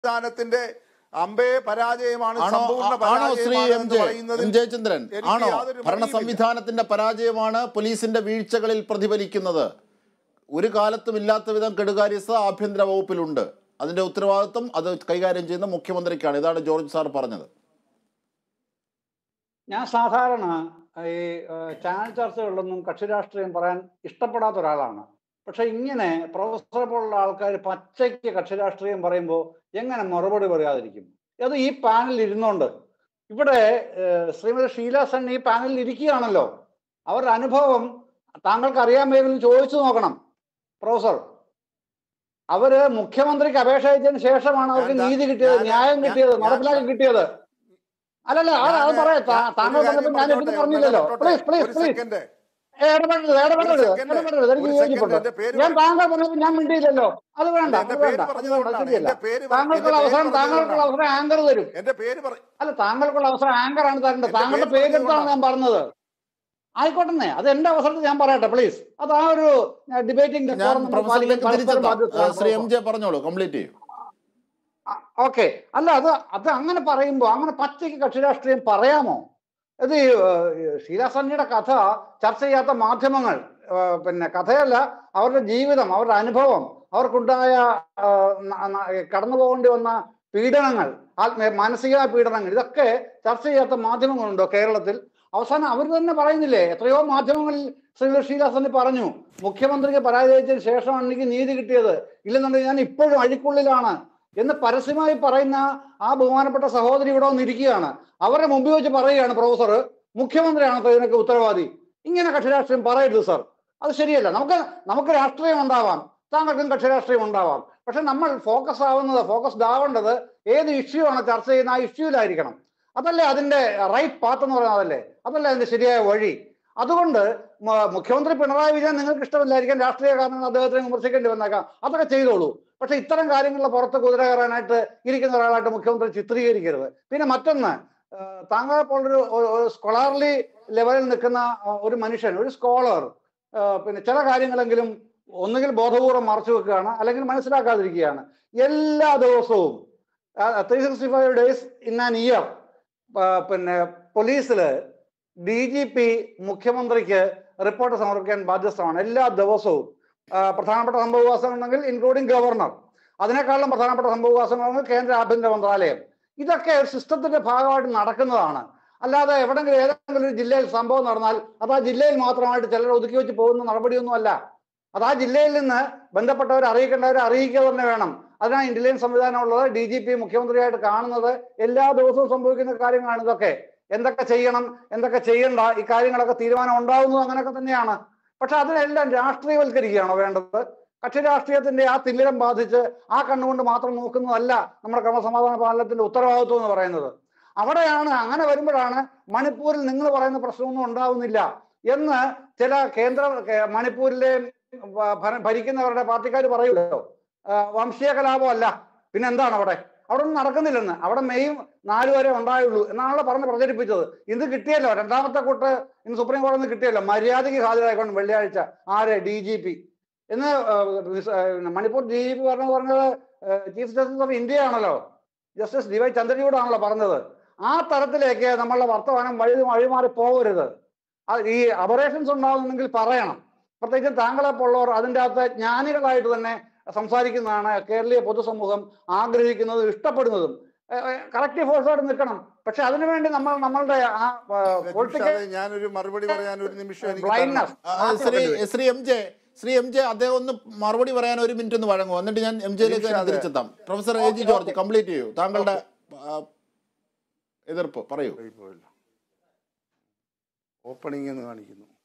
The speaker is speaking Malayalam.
സംവിധാനത്തിന്റെ അമ്പേ പരാജയമാണ് ആണോ സമ്പൂർണ്ണ ആണോ ശ്രീ പരാജയമാണ് എം എന്ന് ജെ പറയുന്നതിൽ എം ജയചന്ദ്രൻ എനിക്ക് ആണോ യാതൊരു ഭരണ മടിയുമില്ല. സംവിധാനത്തിന്റെ പരാജയമാണ് പോലീസിന്റെ വീഴ്ചകളിൽ പ്രതിഫലിക്കുന്നത് ഒരു കാലത്തും ഇല്ലാത്ത വിധം കെടുകാര്യസ്ഥ ആഭ്യന്തര വകുപ്പിലുണ്ട് അതിന്റെ ഉത്തരവാദിത്വം അത് കൈകാര്യം ചെയ്യുന്ന മുഖ്യമന്ത്രിക്കാണ് ഇതാണ് ജോർജ് സാർ പറഞ്ഞത് ഞാൻ സാധാരണ ഈ ഏഹ്, ചാനൽ ചർച്ചകളിലൊന്നും കക്ഷി രാഷ്ട്രീയം പറയാൻ ഇഷ്ടപ്പെടാത്ത ഒരാളാണ് പക്ഷെ ഇങ്ങനെ പ്രൊഫസറെ പോലുള്ള ആൾക്കാർ പച്ചയ്ക്ക് കക്ഷി രാഷ്ട്രീയം പറയുമ്പോൾ എങ്ങനെ മറുപടി പറയാതിരിക്കും അത് ഈ പാനലിൽ ഇരുന്നുകൊണ്ട് ഇവിടെ ഏഹ്, ശ്രീമതി ഷീല സെൻ ഈ പാനലിൽ ഇരിക്കുകയാണല്ലോ അവരുടെ അനുഭവം താങ്കൾക്ക് അറിയാമെങ്കിൽ ചോദിച്ചു നോക്കണം പ്രൊഫസർ അവര് മുഖ്യമന്ത്രിക്ക് അപേക്ഷ അയച്ചതിന് ശേഷമാണ് അവർക്ക് ഞാൻ- നീതി കിട്ടിയത് ഞാൻ- ന്യായം ഞാൻ- കിട്ടിയത് ഞാൻ- നടപ്പിലാക്കി കിട്ടിയത് അല്ലല്ല അത് അത് ഞാന് പറയാം താ- ഞാൻ താങ്കൾ ഒരു കാര്യം പറഞ്ഞപ്പോൾ ഞാൻ പറഞ്ഞോട്ടെ, എടുത്ത് ഒന്ന് പറഞ്ഞില്ലല്ലോ ഇടപെട്ടോട്ടെ. പ്ലീസ് പ്ലീസ് ഒരു പ്ലീസ് സെക്കൻഡ് ഇടപെടരുത് ഇടപെടരുത് സെക്കൻഡ്, ഇടപെടരുത് എനിക്ക് ഒരു സെക്കൻഡ്, യോജിപ്പുണ്ട് എന്റെ പേര് ഞാൻ പറ- താങ്കൾ പറഞ്ഞപ്പോൾ ഞാൻ മിണ്ടിയില്ലല്ലോ അത് വേണ്ട എന്റെ അത് പേര് വേണ്ട അത് പറഞ്ഞതുകൊണ്ടാണ്. വേണ്ട ശരിയല്ല എന്റെ പേര് പറ- താങ്കൾക്കുള്ള എന്റെ പേര് അവസരം താങ്കൾക്കുള്ള അവസരം ആങ്കർ തരും എന്റെ പേര് പറ അല്ല താങ്കൾക്കുള്ള അവസരം ആങ്കർ ആണ് തരേണ്ടത് എന്റെ താങ്കളുടെ പേര് പേരെടുത്താണ് ഞാൻ പറഞ്ഞത് ആയിക്കോട്ടെ അത് എന്റെ അവസരത്തിൽ ഞാൻ പറയട്ടെ പ്ലീസ് അത് ആ ഒരു ഡിബേറ്റിംഗ് ഞാൻ പ്രൊഫസറിലേക്ക് തിരിച്ചെത്താം ശ്രീ എം ജെ പറഞ്ഞോളൂ കംപ്ലീറ്റ് ചെയ്യൂ ഓക്കെ അല്ല അത് അത് അങ്ങനെ പറയുമ്പോൾ അങ്ങനെ പച്ചയ്ക്ക് കക്ഷി രാഷ്ട്രീയം പറയാമോ ഇത് ഈ, ഏഹ്, ഷീല സണ്ണിയുടെ കഥ ചർച്ച ചെയ്യാത്ത മാധ്യമങ്ങൾ ഏഹ്, പിന്നെ കഥയല്ല അവരുടെ ജീവിതം അവരുടെ അനുഭവം അവർക്കുണ്ടായ ഏഹ്, ന- ന- കടന്നു പോകേണ്ടി വന്ന പീഡനങ്ങൾ ആത്മ മാനസിക പീഡനങ്ങൾ ഇതൊക്കെ ചർച്ച ചെയ്യാത്ത മാധ്യമങ്ങളുണ്ടോ കേരളത്തിൽ അവസാനം അവർ തന്നെ പറയുന്നില്ലേ എത്രയോ മാധ്യമങ്ങളിൽ ശ്രീ ഷീല സണ്ണി പറഞ്ഞു മുഖ്യമന്ത്രിക്ക് പരാജയിച്ചതിന് ശേഷമാണ് എനിക്ക് നീതി കിട്ടിയത് ഇല്ലെന്നുണ്ടെങ്കിൽ ഞാൻ ഇപ്പോഴും അഴിക്കുള്ളിലാണ് എന്ന് പരസ്യമായി പറയുന്ന ആ ബഹുമാനപ്പെട്ട സഹോദരി ഇവിടെ വന്നിരിക്കുകയാണ് അവരുടെ മുമ്പിൽ വെച്ച് പറയുകയാണ് പ്രൊഫസർ മുഖ്യമന്ത്രിയാണ് ഇപ്പൊ ഇതിനൊക്കെ ഉത്തരവാദി ഇങ്ങനെ കക്ഷി രാഷ്ട്രീയം പറയരുത് സർ അത് ശരിയല്ല നമുക്ക് നമുക്ക് രാഷ്ട്രീയം ഉണ്ടാവാം താങ്കൾക്കും കക്ഷി രാഷ്ട്രീയം ഉണ്ടാവാം പക്ഷെ നമ്മൾ ഫോക്കസ് ആവുന്നത് ഫോക്കസ്ഡ് ആവേണ്ടത് ഏത് ഇഷ്യൂ ആണ് ചർച്ച ചെയ്യുന്ന ആ ഇഷ്യൂലായിരിക്കണം അതല്ലേ അതിന്റെ റൈറ്റ് പാത്ത് എന്ന് പറയുന്നത് അതല്ലേ അതല്ലേ അതിന്റെ ശരിയായ വഴി അതുകൊണ്ട് മ- മുഖ്യമന്ത്രി പിണറായി വിജയൻ നിങ്ങൾക്ക് ഇഷ്ടമില്ലായിരിക്കാം രാഷ്ട്രീയ കാരണങ്ങൾ അദ്ദേഹത്തിനെ വിമർശിക്കേണ്ടി വന്നേക്കാം അതൊക്കെ ചെയ്തോളൂ പക്ഷെ ഇത്തരം കാര്യങ്ങളുടെ പുറത്ത് കുതിര കയറാനായിട്ട് ഇരിക്കുന്ന ഒരാളായിട്ട് മുഖ്യമന്ത്രി ചിത്രീകരിക്കരുത് പിന്നെ മറ്റൊന്ന് ഏഹ് താങ്കളെ പോലൊരു സ്കോളർലി ലെവലിൽ നിൽക്കുന്ന ആ, ഒരു മനുഷ്യൻ ഒരു സ്കോളർ പിന്നെ ചില കാര്യങ്ങളെങ്കിലും ഒന്നുകിൽ ബോധപൂർവ്വം മറച്ചു വെക്കുകയാണ് അല്ലെങ്കിൽ മനസ്സിലാക്കാതിരിക്കുകയാണ് എല്ലാ ദിവസവും three sixty five days in an year പിന്നെ പോലീസില് ഡി ജി പി മുഖ്യമന്ത്രിക്ക് റിപ്പോർട്ട് സമർപ്പിക്കാൻ ബാധ്യസ്ഥമാണ് എല്ലാ ദിവസവും ആ, പ്രധാനപ്പെട്ട സംഭവവികാസങ്ങൾ ഉണ്ടെങ്കിൽ ഇൻക്ലൂഡിംഗ് ഗവർണർ അതിനേക്കാളും പ്രധാനപ്പെട്ട സംഭവവികാസങ്ങളാണെങ്കിൽ കേന്ദ്ര ആഭ്യന്തര മന്ത്രാലയം ഇതൊക്കെ സിസ്റ്റത്തിന്റെ ഭാഗമായിട്ട് നടക്കുന്നതാണ് അല്ലാതെ എവിടെങ്കിലും ഏതെങ്കിലും ഒരു ജില്ലയിൽ സംഭവം നടന്നാൽ അത് ആ ജില്ലയിൽ മാത്രമായിട്ട് ചിലർ ഒതുക്കി വെച്ച് പോകുന്ന നടപടിയൊന്നും അല്ല അത് ആ ജില്ലയിൽ നിന്ന് ബന്ധപ്പെട്ടവരെ അറിയിക്കേണ്ടവരെ അറിയിക്കുക തന്നെ വേണം അതിനാണ് ഇന്റലിജൻസ് സംവിധാനം ഉള്ളത് ഡി ജി പി മുഖ്യമന്ത്രിയായിട്ട് കാണുന്നത് എല്ലാ ദിവസവും സംഭവിക്കുന്ന കാര്യങ്ങളാണ് ഇതൊക്കെ എന്തൊക്കെ ചെയ്യണം എന്തൊക്കെ ചെയ്യണ്ട ഈ കാര്യങ്ങളൊക്കെ തീരുമാനം ഉണ്ടാവുന്നത് അങ്ങനെയൊക്കെ തന്നെയാണ് പക്ഷെ അതിനെല്ലാം രാഷ്ട്രീയവൽക്കരിക്കുകയാണോ വേണ്ടത് കക്ഷി രാഷ്ട്രീയത്തിന്റെ ആ തിമിരം ബാധിച്ച് ആ കണ്ണുകൊണ്ട് മാത്രം നോക്കുന്നതല്ല നമ്മുടെ ക്രമസമാധാന പാലനത്തിന്റെ ഉത്തരവാദിത്വം എന്ന് പറയുന്നത് അവിടെയാണ് അങ്ങനെ വരുമ്പോഴാണ് മണിപ്പൂരിൽ നിങ്ങൾ പറയുന്ന പ്രശ്നമൊന്നും ഉണ്ടാവുന്നില്ല എന്ന് ചില കേന്ദ്ര കേ- മണിപ്പൂരിലെ ഭ- ഭര- ഭരിക്കുന്നവരുടെ പാർട്ടിക്കാർ പറയുമല്ലോ ആ, വംശീയ കലാപമല്ല പിന്നെ എന്താണ് അവിടെ അവിടെ ഒന്നും നടക്കുന്നില്ലെന്ന് അവിടെ മെയ് നാല് വരെ ഉണ്ടായുള്ളൂ എന്നാണല്ലോ പറഞ്ഞ് പ്രചരിപ്പിച്ചത് ഇത് കിട്ടിയല്ലോ രണ്ടാമത്തെ കൂട്ട് ഇന്ന് സുപ്രീം കോടതി കിട്ടിയല്ലോ മര്യാദയ്ക്ക് ഹാജരായിക്കൊണ്ട് വെള്ളിയാഴ്ച ആര് ഡി ജി പി എന്ന് ആ, റിസ- ആ, മണിപ്പൂർ ഡി ജി പി പറഞ്ഞ പറഞ്ഞത് ചീഫ് ജസ്റ്റിസ് ഓഫ് ഇന്ത്യ ആണല്ലോ ജസ്റ്റിസ് ഡി വൈ ചന്ദ്രചൂഡാണല്ലോ പറഞ്ഞത് ആ തരത്തിലേക്ക് നമ്മളുടെ വർത്തമാനം വഴി വഴിമാറി പോകരുത് അത് ഈ അബറേഷൻസ് ഉണ്ടാകുന്നെങ്കിൽ പറയണം പ്രത്യേകിച്ച് താങ്കളെ പോലുള്ളവർ അതിൻ്റെ അകത്ത് ജ്ഞാനികളായിട്ട് തന്നെ സംസാരിക്കുന്നതാണ് കേരളീയ പൊതുസമൂഹം ആഗ്രഹിക്കുന്നതും ഇഷ്ടപ്പെടുന്നതും കറക്റ്റ് ഫോഴ്സോട് നിൽക്കണം പക്ഷെ അതിനുവേണ്ടി നമ്മൾ നമ്മളുടെ ആ പൊളിറ്റിക്കൽ നിമിഷം, അത് ഞാനൊരു മറുപടി പറയാൻ ഒരു നിമിഷം എനിക്ക് ബ്ലൈൻഡ്നസ് തരണം. ആ, Shri Shri M J Shri M J അദ്ദേഹം ഒന്ന് മറുപടി പറയാൻ ഒരു മിനിറ്റ് ഒന്ന് വഴങ്ങും എന്നിട്ട് ഞാൻ എം ജെയിലേക്ക് തന്നെ നിമിഷം, അതെ. തിരിച്ചെത്താം professor A G George complete ചെയ്യൂ താങ്കളുടെ ആ, എതിർപ്പ് പറയൂ പോയില്ല ഓപ്പണിംഗ് എന്ന് കാണിക്കുന്നു